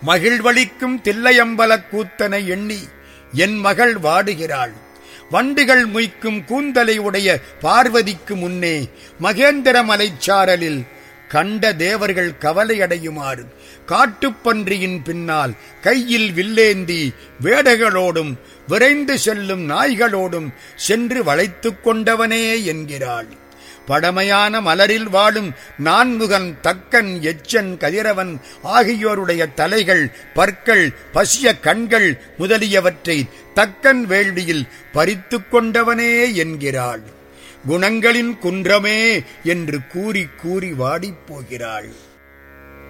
மகிழ்வளிக்கும் தில்லையம்பலக் கூத்தனை எண்ணி என் மகள் வாடுகிறாள் வண்டுகள் முய்க்கும் கூந்தலை உடைய பார்வதிக்கு முன்னே மகேந்திர மலைச்சாரலில் கண்ட தேவர்கள் கவலையடையுமாறு காட்டுப்பன்றியின் பின்னால் கையில் வில்லேந்தி வேடைகளோடும் விரைந்து செல்லும் நாய்களோடும் சென்று வளைத்துக் கொண்டவனே என்கிறாள் படமையான மலரில் வாழும் நான்முகன் தக்கன் எச்சன் கதிரவன் ஆகியோருடைய தலைகள் பற்கள் பசிய கண்கள் முதலியவற்றை தக்கன் வேள்வியில் பறித்துக் கொண்டவனே என்கிறாள் குணங்களின் குன்றமே என்று கூறி கூறி வாடிப் போகிறாள்